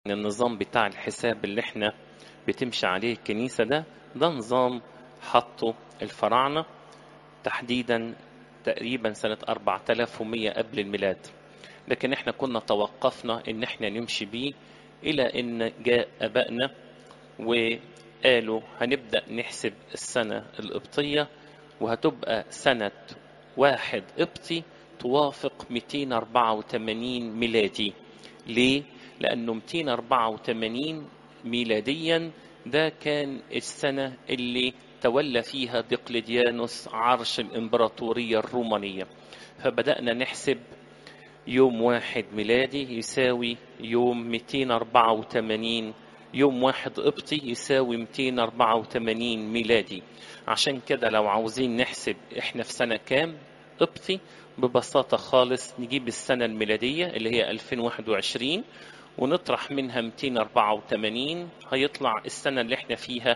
النظام بتاع الحساب اللي احنا بتمشي عليه الكنيسة ده ده نظام حطه الفراعنة تحديدا تقريبا سنة 4100 قبل الميلاد لكن احنا كنا توقفنا ان احنا نمشي بيه الى ان جاء ابائنا وقالوا هنبدأ نحسب السنة القبطية وهتبقى سنة واحد قبطي توافق 284 ميلادي ليه؟ لأنه 284 ميلاديا ده كان السنة اللي تولى فيها دقلديانوس عرش الإمبراطورية الرومانية فبدأنا نحسب يوم واحد ميلادي يساوي يوم 284 يوم واحد قبطي يساوي 284 ميلادي عشان كده لو عاوزين نحسب احنا في سنة كام قبطي ببساطة خالص نجيب السنة الميلادية اللي هي 2021 ونطرح منها 284 هيطلع السنة اللي احنا فيها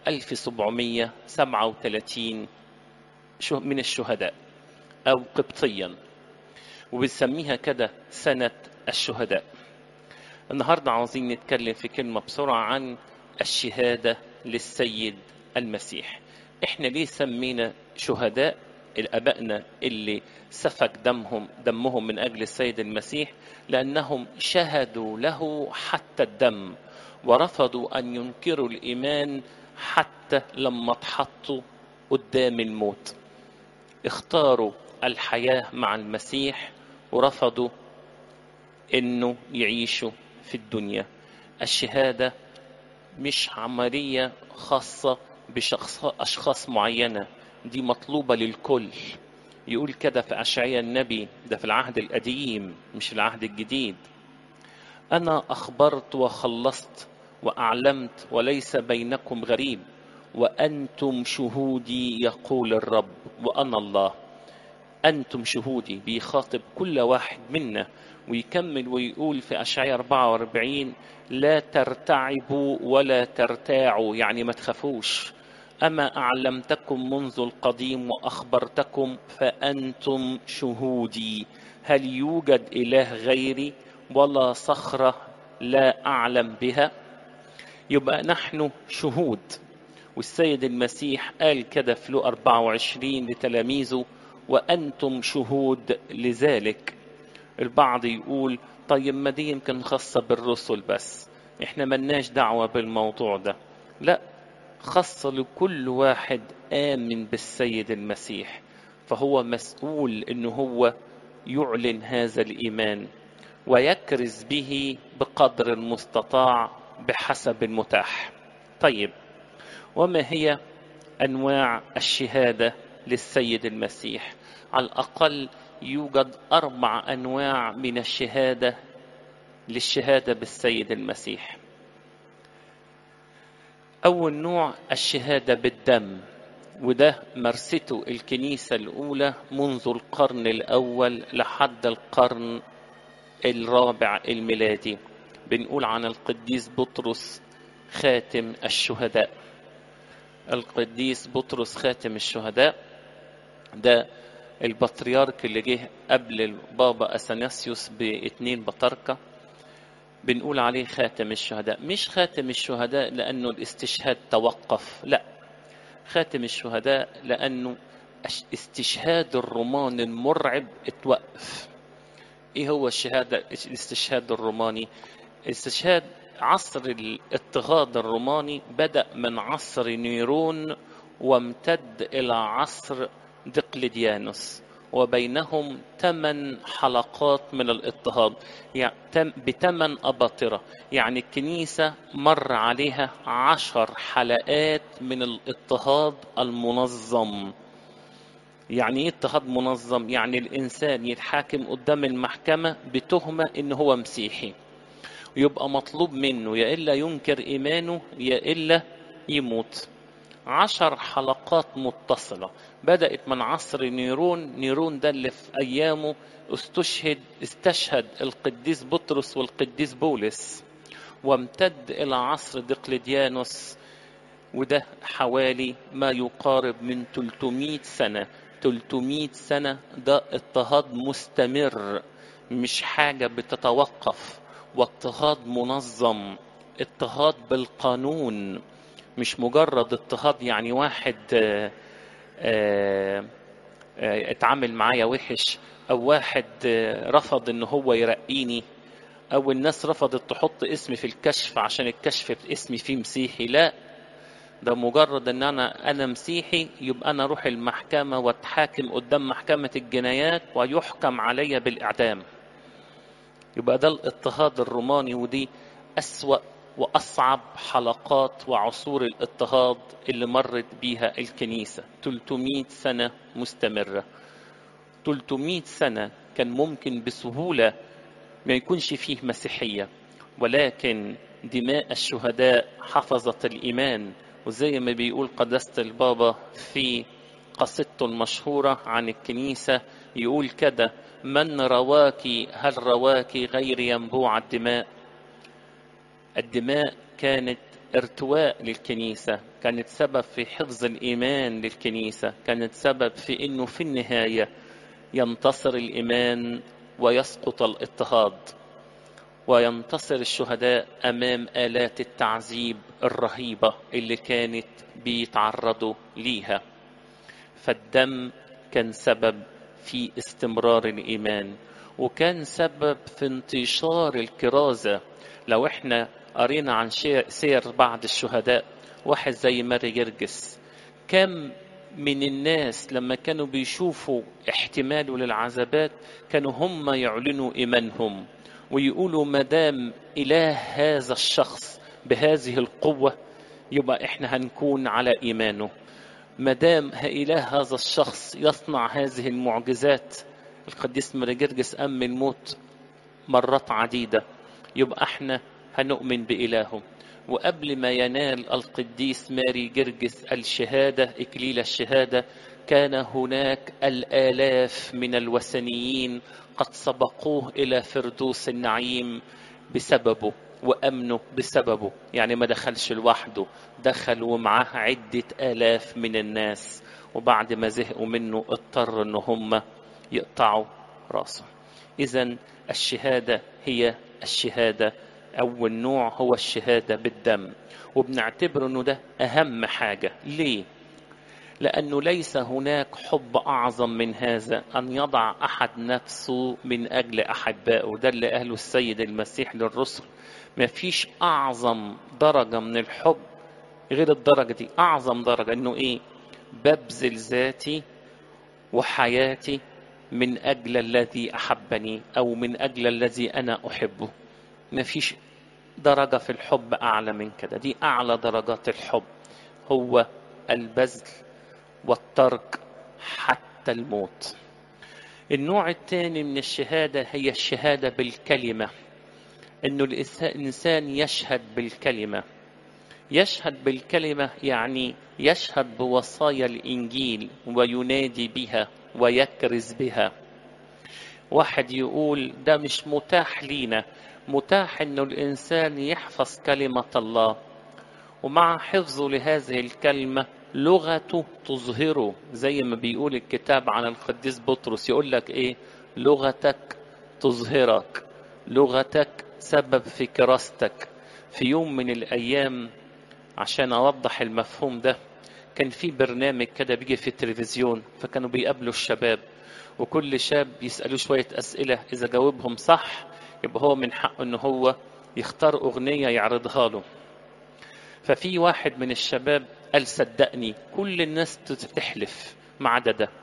1737 من الشهداء أو قبطيا وبنسميها كده سنة الشهداء النهاردة عاوزين نتكلم في كلمة بسرعة عن الشهادة للسيد المسيح احنا ليه سمينا شهداء الابائنا اللي سفك دمهم دمهم من اجل السيد المسيح لانهم شهدوا له حتى الدم ورفضوا ان ينكروا الايمان حتى لما اتحطوا قدام الموت اختاروا الحياه مع المسيح ورفضوا انه يعيشوا في الدنيا الشهاده مش عمليه خاصه بشخص اشخاص معينه دي مطلوبة للكل يقول كده في أشعياء النبي ده في العهد القديم مش في العهد الجديد أنا أخبرت وخلصت وأعلمت وليس بينكم غريب وأنتم شهودي يقول الرب وأنا الله أنتم شهودي بيخاطب كل واحد منا ويكمل ويقول في أشعياء 44 لا ترتعبوا ولا ترتاعوا يعني ما تخافوش أما أعلمتكم منذ القديم وأخبرتكم فأنتم شهودي هل يوجد إله غيري ولا صخرة لا أعلم بها يبقى نحن شهود والسيد المسيح قال كده في لو 24 لتلاميذه وأنتم شهود لذلك البعض يقول طيب ما دي يمكن خاصة بالرسل بس احنا ملناش دعوة بالموضوع ده لا خاصة لكل واحد آمن بالسيد المسيح فهو مسؤول إن هو يعلن هذا الإيمان ويكرز به بقدر المستطاع بحسب المتاح طيب وما هي أنواع الشهادة للسيد المسيح على الأقل يوجد أربع أنواع من الشهادة للشهادة بالسيد المسيح أول نوع الشهادة بالدم وده مارسته الكنيسة الأولى منذ القرن الأول لحد القرن الرابع الميلادي بنقول عن القديس بطرس خاتم الشهداء القديس بطرس خاتم الشهداء ده البطريرك اللي جه قبل البابا أثناسيوس باتنين بطاركة بنقول عليه خاتم الشهداء مش خاتم الشهداء لأنه الاستشهاد توقف لا خاتم الشهداء لأنه استشهاد الرومان المرعب اتوقف ايه هو الشهادة الاستشهاد الروماني استشهاد عصر الاضطهاد الروماني بدأ من عصر نيرون وامتد إلى عصر دقلديانوس وبينهم ثمان حلقات من الاضطهاد يعني بثمان أباطرة يعني الكنيسة مر عليها عشر حلقات من الاضطهاد المنظم يعني ايه اضطهاد منظم يعني الإنسان يتحاكم قدام المحكمة بتهمة إن هو مسيحي ويبقى مطلوب منه يا إلا ينكر إيمانه يا إلا يموت عشر حلقات متصلة بدأت من عصر نيرون نيرون ده اللي في أيامه استشهد استشهد القديس بطرس والقديس بولس وامتد إلى عصر دقلديانوس وده حوالي ما يقارب من 300 سنة 300 سنة ده اضطهاد مستمر مش حاجة بتتوقف واضطهاد منظم اضطهاد بالقانون مش مجرد اضطهاد يعني واحد آه، آه، آه، اتعامل معايا وحش او واحد آه، رفض ان هو يرقيني او الناس رفضت تحط اسمي في الكشف عشان الكشف اسمي فيه مسيحي لا ده مجرد ان انا انا مسيحي يبقى انا اروح المحكمه واتحاكم قدام محكمه الجنايات ويحكم عليا بالاعدام يبقى ده الاضطهاد الروماني ودي اسوا واصعب حلقات وعصور الاضطهاد اللي مرت بيها الكنيسه 300 سنه مستمره 300 سنه كان ممكن بسهوله ما يكونش فيه مسيحيه ولكن دماء الشهداء حفظت الايمان وزي ما بيقول قداسه البابا في قصيدته المشهوره عن الكنيسه يقول كده من رواك هل رواك غير ينبوع الدماء الدماء كانت ارتواء للكنيسة كانت سبب في حفظ الإيمان للكنيسة كانت سبب في أنه في النهاية ينتصر الإيمان ويسقط الاضطهاد وينتصر الشهداء أمام آلات التعذيب الرهيبة اللي كانت بيتعرضوا ليها فالدم كان سبب في استمرار الإيمان وكان سبب في انتشار الكرازة لو احنا قرينا عن سير بعض الشهداء واحد زي ماري جرجس كم من الناس لما كانوا بيشوفوا احتماله للعذابات كانوا هم يعلنوا إيمانهم ويقولوا مدام إله هذا الشخص بهذه القوة يبقى احنا هنكون على إيمانه مدام إله هذا الشخص يصنع هذه المعجزات القديس ماري جرجس أم الموت مرات عديدة يبقى احنا هنؤمن بإلهه وقبل ما ينال القديس ماري جرجس الشهادة إكليل الشهادة كان هناك الآلاف من الوثنيين قد سبقوه إلى فردوس النعيم بسببه وأمنه بسببه يعني ما دخلش لوحده دخل ومعاه عدة آلاف من الناس وبعد ما زهقوا منه اضطر ان هم يقطعوا راسه اذا الشهادة هي الشهادة أول نوع هو الشهادة بالدم وبنعتبر أنه ده أهم حاجة ليه؟ لأنه ليس هناك حب أعظم من هذا أن يضع أحد نفسه من أجل أحبائه ده اللي قاله السيد المسيح للرسل ما فيش أعظم درجة من الحب غير الدرجة دي أعظم درجة أنه إيه ببذل ذاتي وحياتي من أجل الذي أحبني أو من أجل الذي أنا أحبه ما فيش درجة في الحب أعلى من كده دي أعلى درجات الحب هو البذل والترك حتى الموت النوع الثاني من الشهادة هي الشهادة بالكلمة إنه الإنسان يشهد بالكلمة يشهد بالكلمة يعني يشهد بوصايا الإنجيل وينادي بها ويكرز بها واحد يقول ده مش متاح لينا متاح انه الانسان يحفظ كلمه الله ومع حفظه لهذه الكلمه لغته تظهره زي ما بيقول الكتاب عن القديس بطرس يقول لك ايه لغتك تظهرك لغتك سبب في كراستك في يوم من الايام عشان اوضح المفهوم ده كان في برنامج كده بيجي في التلفزيون فكانوا بيقابلوا الشباب وكل شاب يسألوه شوية أسئلة إذا جاوبهم صح يبقى هو من حقه إن هو يختار أغنية يعرضها له ففي واحد من الشباب قال صدقني كل الناس تحلف ما عدا ده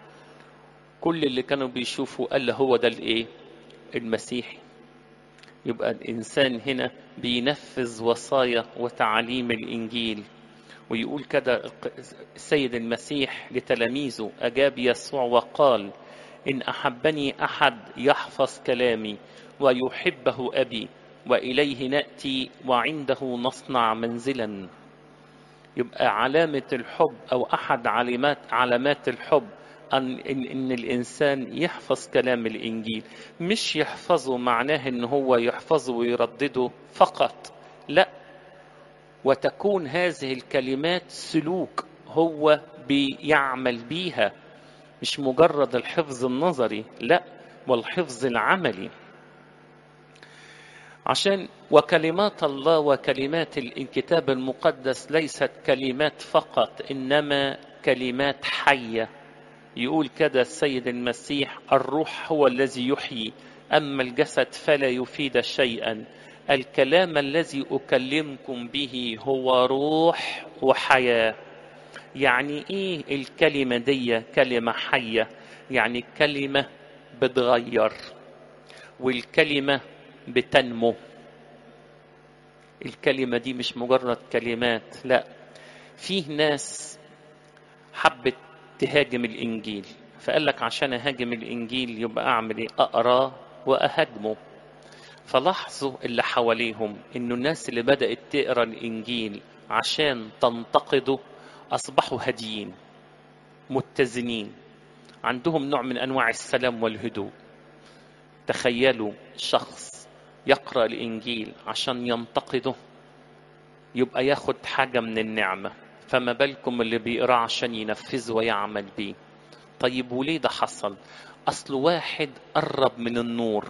كل اللي كانوا بيشوفوا قال له هو ده الايه المسيحي يبقى الانسان هنا بينفذ وصايا وتعاليم الانجيل ويقول كده السيد المسيح لتلاميذه اجاب يسوع وقال ان احبني احد يحفظ كلامي ويحبه ابي واليه ناتي وعنده نصنع منزلا يبقى علامه الحب او احد علامات علامات الحب أن إن, إن الإنسان يحفظ كلام الإنجيل مش يحفظه معناه إن هو يحفظه ويردده فقط لا وتكون هذه الكلمات سلوك هو بيعمل بيها مش مجرد الحفظ النظري لا والحفظ العملي عشان وكلمات الله وكلمات الكتاب المقدس ليست كلمات فقط انما كلمات حيه يقول كده السيد المسيح الروح هو الذي يحيي اما الجسد فلا يفيد شيئا الكلام الذي اكلمكم به هو روح وحياه يعني ايه الكلمه دي كلمه حيه يعني كلمه بتغير والكلمه بتنمو الكلمه دي مش مجرد كلمات لا فيه ناس حبت تهاجم الانجيل فقال لك عشان اهاجم الانجيل يبقى اعمل ايه اقراه واهاجمه فلاحظوا اللي حواليهم انه الناس اللي بدات تقرا الانجيل عشان تنتقده اصبحوا هاديين متزنين عندهم نوع من انواع السلام والهدوء تخيلوا شخص يقرا الانجيل عشان ينتقده يبقى ياخد حاجه من النعمه فما بالكم اللي بيقراه عشان ينفذه ويعمل بيه طيب وليه ده حصل اصل واحد قرب من النور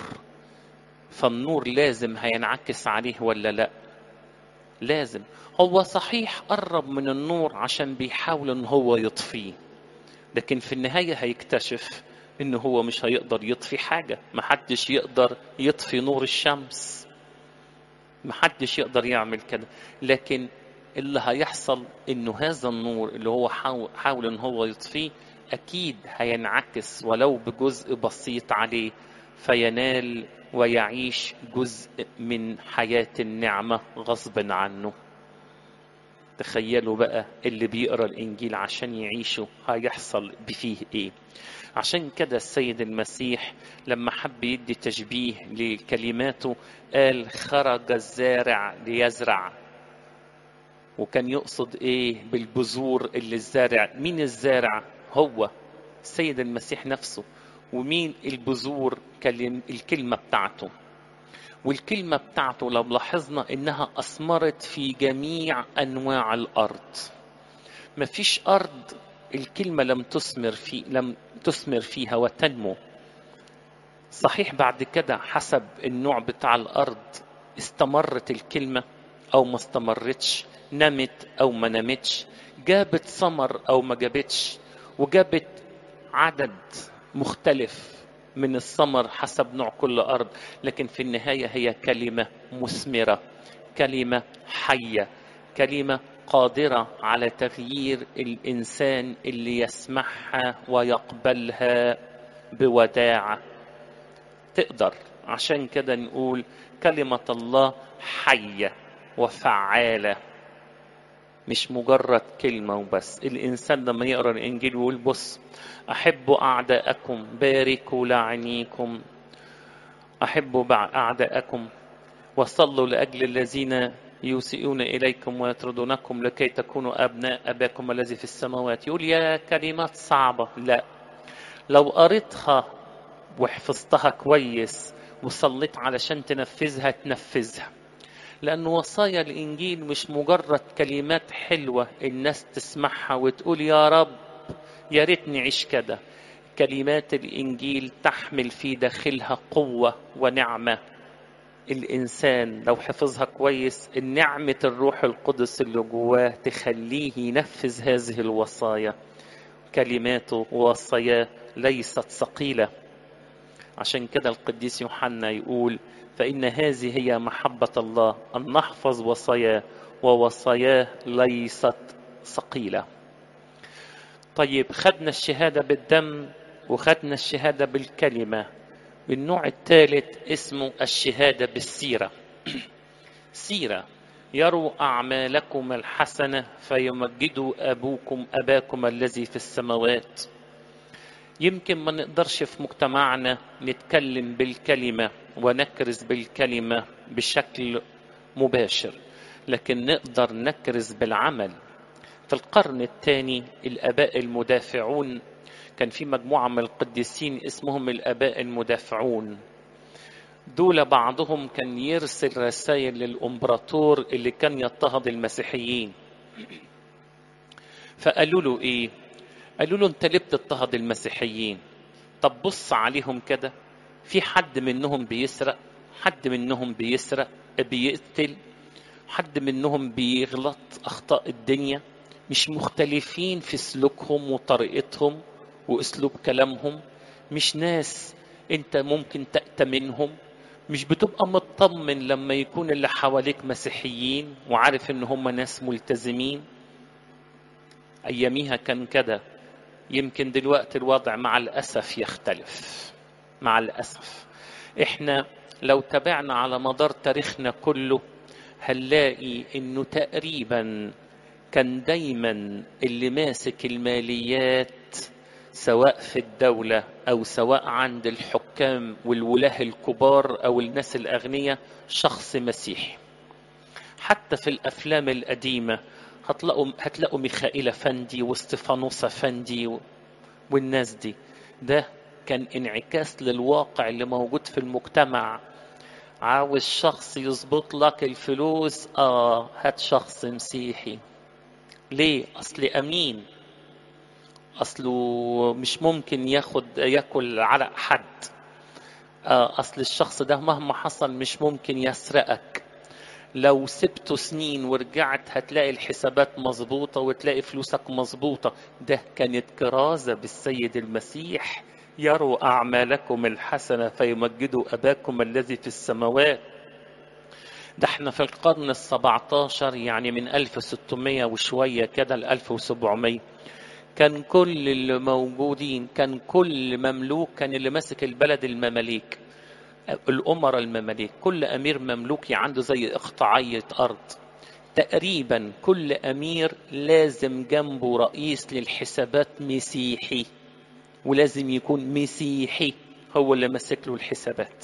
فالنور لازم هينعكس عليه ولا لا لازم هو صحيح قرب من النور عشان بيحاول ان هو يطفيه لكن في النهايه هيكتشف ان هو مش هيقدر يطفي حاجه محدش يقدر يطفي نور الشمس محدش يقدر يعمل كده لكن اللي هيحصل انه هذا النور اللي هو حاول, حاول ان هو يطفيه اكيد هينعكس ولو بجزء بسيط عليه فينال ويعيش جزء من حياة النعمة غصبا عنه تخيلوا بقى اللي بيقرا الانجيل عشان يعيشوا هيحصل بفيه ايه عشان كده السيد المسيح لما حب يدي تشبيه لكلماته قال خرج الزارع ليزرع وكان يقصد ايه بالبذور اللي الزارع مين الزارع هو السيد المسيح نفسه ومين البذور كلم الكلمة بتاعته والكلمة بتاعته لو لاحظنا انها اثمرت في جميع انواع الارض مفيش ارض الكلمة لم تثمر في لم تثمر فيها وتنمو صحيح بعد كده حسب النوع بتاع الارض استمرت الكلمة او ما استمرتش نمت او ما نمتش جابت ثمر او ما جابتش وجابت عدد مختلف من الثمر حسب نوع كل ارض لكن في النهايه هي كلمه مثمره كلمه حيه كلمه قادره على تغيير الانسان اللي يسمعها ويقبلها بوداعه تقدر عشان كده نقول كلمه الله حيه وفعاله مش مجرد كلمة وبس الإنسان لما يقرأ الإنجيل ويقول بص أحبوا أعداءكم باركوا لعنيكم أحبوا أعداءكم وصلوا لأجل الذين يسيئون إليكم ويطردونكم لكي تكونوا أبناء أباكم الذي في السماوات يقول يا كلمات صعبة لا لو قريتها وحفظتها كويس وصليت علشان تنفذها تنفذها لأن وصايا الإنجيل مش مجرد كلمات حلوة الناس تسمعها وتقول يا رب يا ريتني عيش كده كلمات الإنجيل تحمل في داخلها قوة ونعمة الإنسان لو حفظها كويس النعمة الروح القدس اللي جواه تخليه ينفذ هذه الوصايا كلماته ووصاياه ليست ثقيلة عشان كده القديس يوحنا يقول فإن هذه هي محبة الله أن نحفظ وصاياه ووصاياه ليست ثقيلة طيب خدنا الشهادة بالدم وخدنا الشهادة بالكلمة النوع الثالث اسمه الشهادة بالسيرة سيرة يروا أعمالكم الحسنة فيمجدوا أبوكم أباكم الذي في السماوات يمكن ما نقدرش في مجتمعنا نتكلم بالكلمة ونكرز بالكلمة بشكل مباشر لكن نقدر نكرز بالعمل في القرن الثاني الآباء المدافعون كان في مجموعة من القديسين اسمهم الآباء المدافعون دول بعضهم كان يرسل رسائل للإمبراطور اللي كان يضطهد المسيحيين فقالوا له إيه قالوا له أنت ليه بتضطهد المسيحيين طب بص عليهم كده في حد منهم بيسرق حد منهم بيسرق بيقتل حد منهم بيغلط أخطاء الدنيا مش مختلفين في سلوكهم وطريقتهم وأسلوب كلامهم مش ناس أنت ممكن تأتمنهم مش بتبقى مطمن لما يكون اللي حواليك مسيحيين وعارف ان هم ناس ملتزمين اياميها كان كده يمكن دلوقتي الوضع مع الاسف يختلف مع الاسف احنا لو تابعنا على مدار تاريخنا كله هنلاقي انه تقريبا كان دايما اللي ماسك الماليات سواء في الدولة أو سواء عند الحكام والولاة الكبار أو الناس الأغنياء شخص مسيحي حتى في الأفلام القديمة هتلاقوا هتلاقوا ميخائيل فندي واستفانوس فندي والناس دي ده كان انعكاس للواقع اللي موجود في المجتمع عاوز شخص يظبط لك الفلوس اه هات شخص مسيحي ليه اصل امين اصله مش ممكن ياخد ياكل عرق حد آه اصل الشخص ده مهما حصل مش ممكن يسرقك لو سبته سنين ورجعت هتلاقي الحسابات مظبوطة وتلاقي فلوسك مظبوطة ده كانت كرازة بالسيد المسيح يروا أعمالكم الحسنة فيمجدوا أباكم الذي في السماوات ده احنا في القرن السبعتاشر يعني من 1600 وشوية كده ل 1700 كان كل اللي موجودين كان كل مملوك كان اللي ماسك البلد المماليك الأمراء المماليك كل أمير مملوكي عنده زي إقطاعية أرض تقريبا كل أمير لازم جنبه رئيس للحسابات مسيحي ولازم يكون مسيحي هو اللي ماسك له الحسابات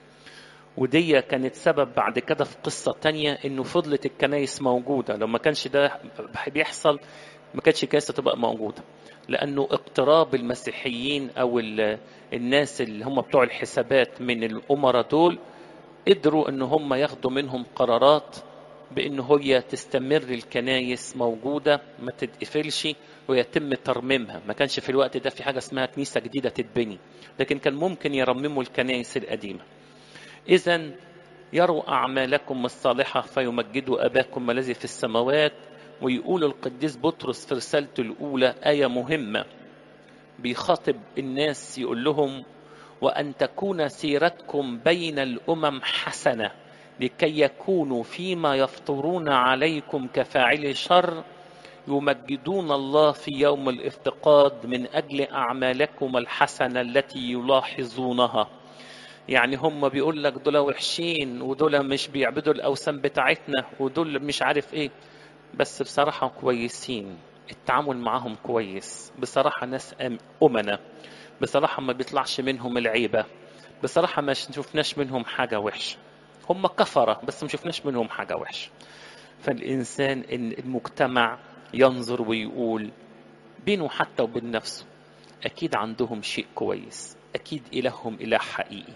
ودي كانت سبب بعد كده في قصة تانية انه فضلت الكنايس موجودة لو ما كانش ده بيحصل ما كانتش الكنيسة تبقى موجودة لأنه اقتراب المسيحيين أو الناس اللي هم بتوع الحسابات من الأمراء دول قدروا ان هم ياخدوا منهم قرارات بان هي تستمر الكنايس موجودة ما تتقفلش ويتم ترميمها ما كانش في الوقت ده في حاجة اسمها كنيسة جديدة تتبني لكن كان ممكن يرمموا الكنايس القديمة إذا يروا أعمالكم الصالحة فيمجدوا أباكم الذي في السماوات ويقول القديس بطرس في رسالته الأولى آية مهمة بيخاطب الناس يقول لهم وأن تكون سيرتكم بين الأمم حسنة لكي يكونوا فيما يفطرون عليكم كفاعل شر يمجدون الله في يوم الافتقاد من أجل أعمالكم الحسنة التي يلاحظونها يعني هم بيقول لك دول وحشين ودول مش بيعبدوا الأوثان بتاعتنا ودول مش عارف إيه بس بصراحة كويسين التعامل معهم كويس بصراحة ناس أمنة بصراحة ما بيطلعش منهم العيبة بصراحة ما شفناش منهم حاجة وحشة هم كفرة بس ما شفناش منهم حاجة وحشة فالإنسان إن المجتمع ينظر ويقول بينه حتى وبين نفسه أكيد عندهم شيء كويس أكيد إلههم إله حقيقي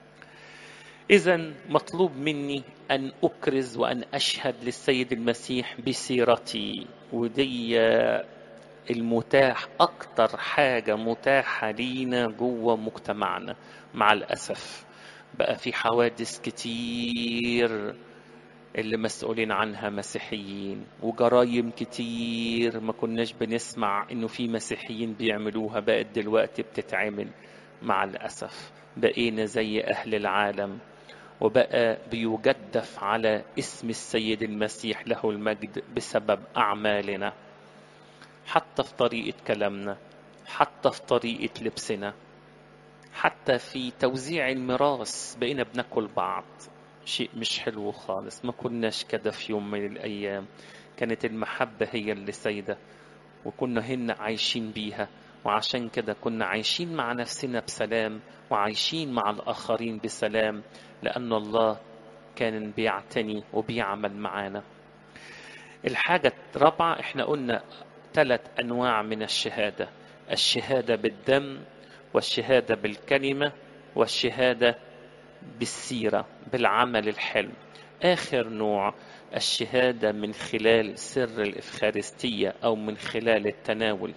إذا مطلوب مني أن أكرز وأن أشهد للسيد المسيح بسيرتي ودي المتاح أكتر حاجة متاحة لينا جوه مجتمعنا مع الأسف بقى في حوادث كتير اللي مسؤولين عنها مسيحيين وجرايم كتير ما كناش بنسمع انه في مسيحيين بيعملوها بقت دلوقتي بتتعمل مع الأسف بقينا زي أهل العالم وبقى بيجدف على اسم السيد المسيح له المجد بسبب أعمالنا حتى في طريقة كلامنا حتى في طريقة لبسنا حتى في توزيع الميراث بقينا بناكل بعض شيء مش حلو خالص ما كناش كده في يوم من الأيام كانت المحبة هي اللي سيدة وكنا هن عايشين بيها وعشان كده كنا عايشين مع نفسنا بسلام وعايشين مع الآخرين بسلام لأن الله كان بيعتني وبيعمل معانا الحاجة الرابعة احنا قلنا ثلاث أنواع من الشهادة الشهادة بالدم والشهادة بالكلمة والشهادة بالسيرة بالعمل الحلم آخر نوع الشهادة من خلال سر الإفخارستية أو من خلال التناول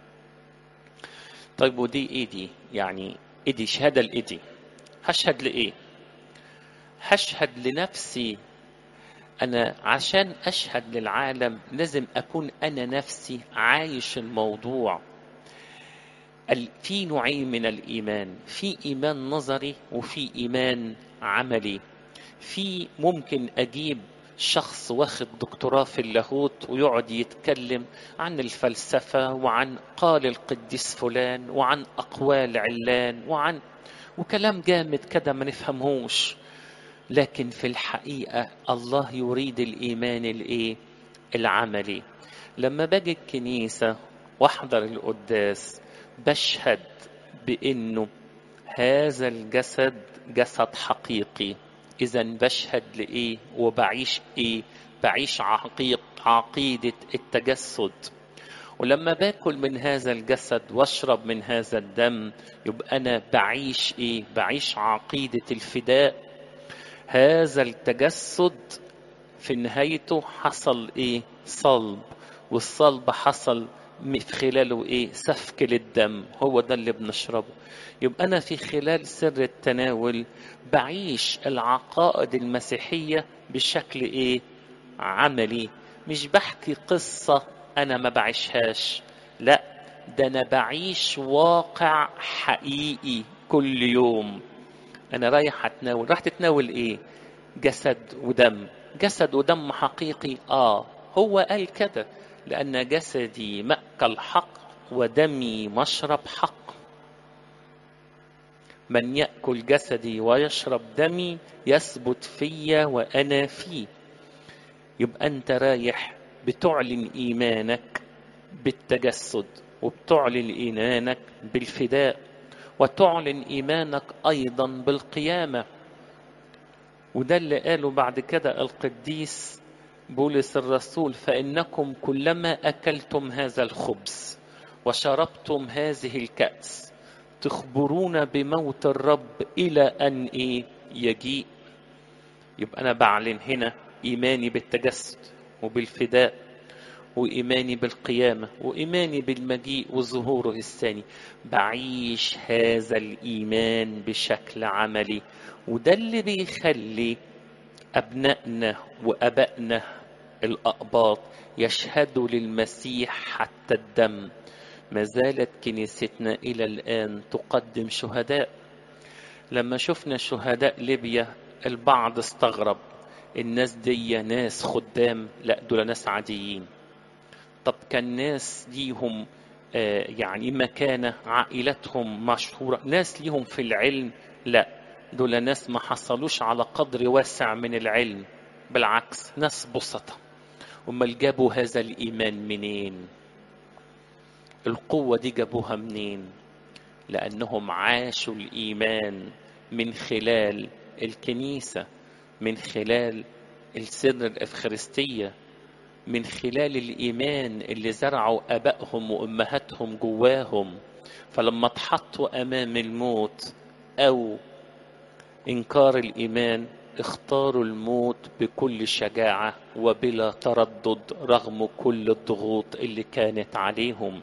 طيب ودي إيه دي يعني إيه دي شهادة لإيه دي هشهد لإيه هشهد لنفسي أنا عشان أشهد للعالم لازم أكون أنا نفسي عايش الموضوع في نوعين من الإيمان في إيمان نظري وفي إيمان عملي في ممكن أجيب شخص واخد دكتوراه في اللاهوت ويقعد يتكلم عن الفلسفة وعن قال القديس فلان وعن أقوال علان وعن وكلام جامد كده ما نفهمهوش لكن في الحقيقة الله يريد الإيمان الإيه؟ العملي لما باجي الكنيسة واحضر القداس بشهد بأنه هذا الجسد جسد حقيقي إذا بشهد لإيه وبعيش إيه بعيش عقيق عقيدة التجسد ولما باكل من هذا الجسد واشرب من هذا الدم يبقى أنا بعيش إيه بعيش عقيدة الفداء هذا التجسد في نهايته حصل إيه صلب والصلب حصل في خلاله ايه سفك للدم هو ده اللي بنشربه يبقى انا في خلال سر التناول بعيش العقائد المسيحيه بشكل ايه عملي مش بحكي قصه انا ما بعيشهاش لا ده انا بعيش واقع حقيقي كل يوم انا رايح اتناول راح تتناول ايه جسد ودم جسد ودم حقيقي اه هو قال كده لأن جسدي مأكل حق ودمي مشرب حق من يأكل جسدي ويشرب دمي يثبت فيا وأنا فيه يبقى أنت رايح بتعلن إيمانك بالتجسد وبتعلن إيمانك بالفداء وتعلن إيمانك أيضا بالقيامة وده اللي قاله بعد كده القديس بولس الرسول فإنكم كلما أكلتم هذا الخبز وشربتم هذه الكأس تخبرون بموت الرب إلى أن إيه يجيء يبقى أنا بعلن هنا إيماني بالتجسد وبالفداء وإيماني بالقيامة وإيماني بالمجيء وظهوره الثاني بعيش هذا الإيمان بشكل عملي وده اللي بيخلي أبنائنا وأبائنا الأقباط يشهدوا للمسيح حتى الدم ما زالت كنيستنا إلى الآن تقدم شهداء لما شفنا شهداء ليبيا البعض استغرب الناس دي ناس خدام لا دول ناس عاديين طب كان ناس ليهم آه يعني مكانة عائلتهم مشهورة ناس ليهم في العلم لا دول ناس ما حصلوش على قدر واسع من العلم بالعكس ناس بسطة امال جابوا هذا الايمان منين القوه دي جابوها منين لانهم عاشوا الايمان من خلال الكنيسه من خلال السر الافخارستيه من خلال الايمان اللي زرعوا ابائهم وامهاتهم جواهم فلما اتحطوا امام الموت او انكار الايمان اختاروا الموت بكل شجاعة وبلا تردد رغم كل الضغوط اللي كانت عليهم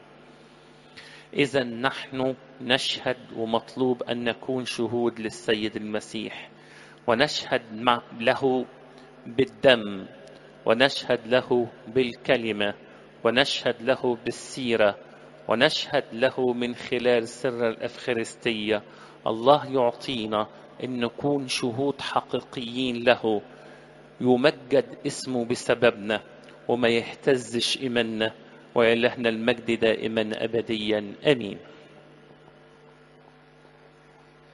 إذا نحن نشهد ومطلوب أن نكون شهود للسيد المسيح ونشهد له بالدم ونشهد له بالكلمة ونشهد له بالسيرة ونشهد له من خلال سر الأفخارستية الله يعطينا ان نكون شهود حقيقيين له يمجد اسمه بسببنا وما يهتزش ايماننا ويلهنا المجد دائما ابديا امين